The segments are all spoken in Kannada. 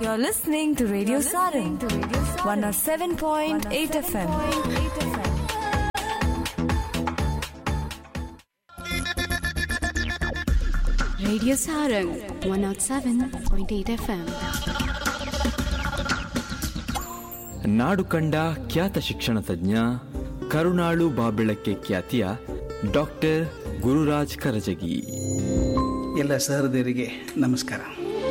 You're listening to Radio Sarang, 107.8 FM. Radio Sarang 107.8 FM. ನಾಡು ಕಂಡ ಖ್ಯಾತ ಶಿಕ್ಷಣ ತಜ್ಞ ಕರುಣಾಳು ಬಾಬೆಳಕ್ಕೆ ಖ್ಯಾತಿಯ ಡಾಕ್ಟರ್ ಗುರುರಾಜ್ ಕರಜಗಿ ಎಲ್ಲ ಸಹೃದಯರಿಗೆ ನಮಸ್ಕಾರ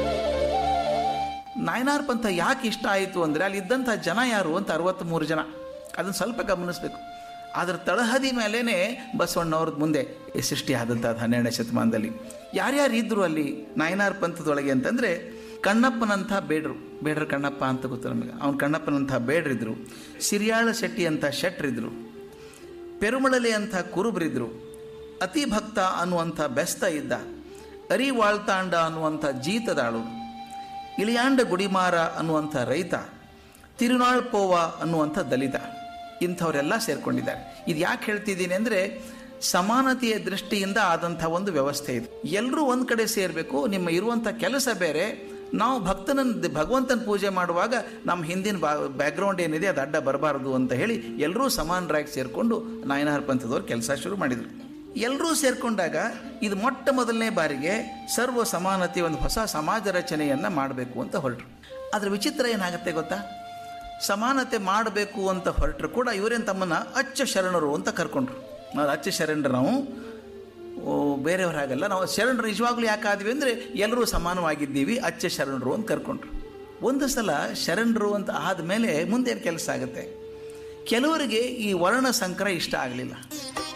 ನಾಯನಾರ್ ಪಂಥ ಯಾಕೆ ಇಷ್ಟ ಆಯಿತು ಅಂದರೆ ಅಲ್ಲಿ ಇದ್ದಂಥ ಜನ ಯಾರು ಅಂತ ಅರವತ್ತ್ಮೂರು ಜನ ಅದನ್ನು ಸ್ವಲ್ಪ ಗಮನಿಸಬೇಕು ಅದರ ತಳಹದಿ ಮೇಲೇ ಬಸವಣ್ಣವ್ರದ್ದು ಮುಂದೆ ಸೃಷ್ಟಿ ಆದಂಥದ್ದು ಹನ್ನೆರಡನೇ ಶತಮಾನದಲ್ಲಿ ಯಾರ್ಯಾರು ಇದ್ದರು ಅಲ್ಲಿ ನಾಯನಾರ್ ಪಂಥದೊಳಗೆ ಅಂತಂದರೆ ಕಣ್ಣಪ್ಪನಂಥ ಬೇಡ್ರು ಬೇಡ್ರ ಕಣ್ಣಪ್ಪ ಅಂತ ಗೊತ್ತು ನಮಗೆ ಅವ್ನು ಕಣ್ಣಪ್ಪನಂಥ ಬೇಡ್ರಿದ್ರು ಸಿರಿಯಾಳ ಶೆಟ್ಟಿ ಅಂತ ಶೆಟ್ರಿದ್ರು ಪೆರುಮಳಲೆ ಅಂತ ಕುರುಬರಿದ್ರು ಅತಿ ಭಕ್ತ ಅನ್ನುವಂಥ ಬೆಸ್ತ ಇದ್ದ ಅರಿವಾಳ್ತಾಂಡ ಅನ್ನುವಂಥ ಜೀತದಾಳು ಇಳಿಯಾಂಡ ಗುಡಿಮಾರ ಅನ್ನುವಂಥ ರೈತ ತಿರುನಾಳ್ ಪೋವ ಅನ್ನುವಂಥ ದಲಿತ ಇಂಥವರೆಲ್ಲ ಸೇರ್ಕೊಂಡಿದ್ದಾರೆ ಇದು ಯಾಕೆ ಹೇಳ್ತಿದ್ದೀನಿ ಅಂದರೆ ಸಮಾನತೆಯ ದೃಷ್ಟಿಯಿಂದ ಆದಂಥ ಒಂದು ವ್ಯವಸ್ಥೆ ಇದು ಎಲ್ಲರೂ ಒಂದು ಕಡೆ ಸೇರಬೇಕು ನಿಮ್ಮ ಇರುವಂಥ ಕೆಲಸ ಬೇರೆ ನಾವು ಭಕ್ತನ ಭಗವಂತನ ಪೂಜೆ ಮಾಡುವಾಗ ನಮ್ಮ ಹಿಂದಿನ ಬಾ ಬ್ಯಾಕ್ಗ್ರೌಂಡ್ ಏನಿದೆ ಅದು ಅಡ್ಡ ಬರಬಾರ್ದು ಅಂತ ಹೇಳಿ ಎಲ್ಲರೂ ಸಮಾನರಾಗಿ ಸೇರಿಕೊಂಡು ನಾಯನಹಾರ ಪಂಥದವ್ರು ಕೆಲಸ ಶುರು ಮಾಡಿದರು ಎಲ್ಲರೂ ಸೇರಿಕೊಂಡಾಗ ಇದು ಮೊಟ್ಟ ಮೊದಲನೇ ಬಾರಿಗೆ ಸರ್ವ ಸಮಾನತೆ ಒಂದು ಹೊಸ ಸಮಾಜ ರಚನೆಯನ್ನು ಮಾಡಬೇಕು ಅಂತ ಹೊರಟರು ಅದರ ವಿಚಿತ್ರ ಏನಾಗುತ್ತೆ ಗೊತ್ತಾ ಸಮಾನತೆ ಮಾಡಬೇಕು ಅಂತ ಹೊರಟರು ಕೂಡ ಇವರೇನು ತಮ್ಮನ್ನು ಅಚ್ಚ ಶರಣರು ಅಂತ ಕರ್ಕೊಂಡ್ರು ನಾವು ಅಚ್ಚ ಶರಣರು ನಾವು ಓ, ಬೇರೆಯವ್ರು ಹಾಗಲ್ಲ ನಾವು ಶರಣರು ನಿಜವಾಗ್ಲೂ ಯಾಕಾದ್ವಿ ಅಂದರೆ ಎಲ್ಲರೂ ಸಮಾನವಾಗಿದ್ದೀವಿ ಅಚ್ಚ ಶರಣರು ಅಂತ ಕರ್ಕೊಂಡ್ರು ಒಂದು ಸಲ ಶರಣರು ಅಂತ ಆದಮೇಲೆ ಮುಂದೇನು ಕೆಲಸ ಆಗುತ್ತೆ ಕೆಲವರಿಗೆ ಈ ವರ್ಣ ಸಂಕರ ಇಷ್ಟ ಆಗಲಿಲ್ಲ